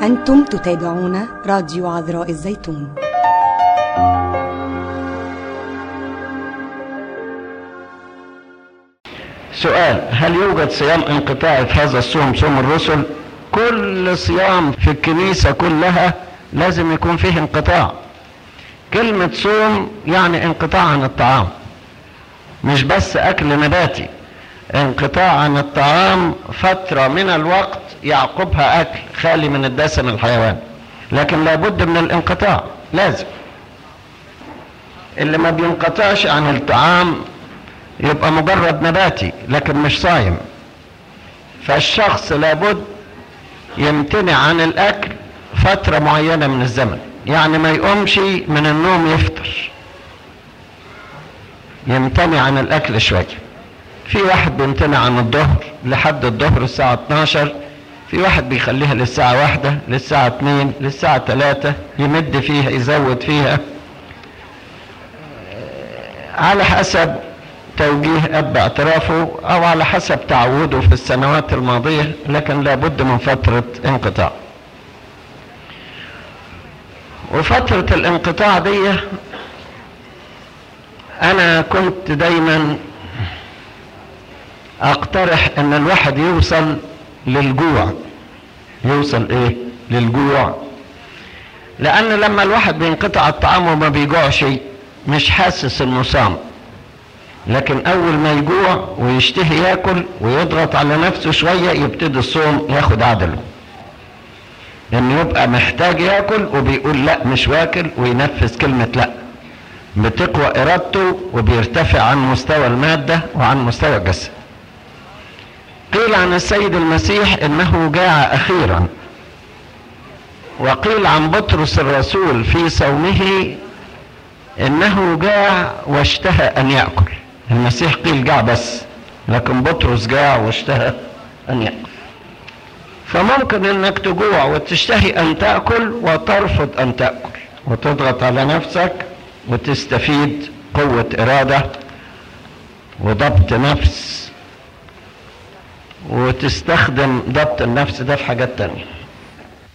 أنتم تتابعون راديو عذراء الزيتون سؤال هل يوجد صيام انقطاعي في هذا الصوم صوم الرسل كل صيام في الكنيسة كلها لازم يكون فيه انقطاع كلمة صوم يعني انقطاع عن الطعام مش بس أكل نباتي انقطاع عن الطعام فترة من الوقت يعقبها أكل خالي من الدسم الحيواني لكن لابد من الانقطاع لازم اللي ما بينقطعش عن الطعام يبقى مجرد نباتي لكن مش صايم فالشخص لابد يمتنع عن الاكل فترة معينة من الزمن يعني ما يقومش من النوم يفطر يمتنع عن الاكل شوية في واحد بيمتنع عن الظهر لحد الظهر الساعة 12 في واحد بيخليها للساعة واحدة للساعة اتنين للساعة تلاتة يمد فيها يزود فيها على حسب توجيه اب اعترافه او على حسب تعوده في السنوات الماضية لكن لابد من فترة انقطاع وفترة الانقطاع دي انا كنت دايما اقترح ان الواحد يوصل للجوع يوصل ايه للجوع لان لما الواحد بينقطع الطعام وما بيجوعش مش حاسس انه صام لكن اول ما يجوع ويشتهي ياكل ويضغط على نفسه شويه يبتدي الصوم ياخد عدله انه يبقى محتاج ياكل وبيقول لا مش واكل وينفذ كلمه لا بتقوى ارادته وبيرتفع عن مستوى الماده وعن مستوى الجسد قيل عن السيد المسيح انه جاع اخيرا وقيل عن بطرس الرسول في صومه انه جاع واشتهى ان ياكل المسيح قيل جاع بس لكن بطرس جاع واشتهى ان ياكل فممكن انك تجوع وتشتهي ان تاكل وترفض ان تاكل وتضغط على نفسك وتستفيد قوه اراده وضبط نفس وتستخدم ضبط النفس ده في حاجات تانيه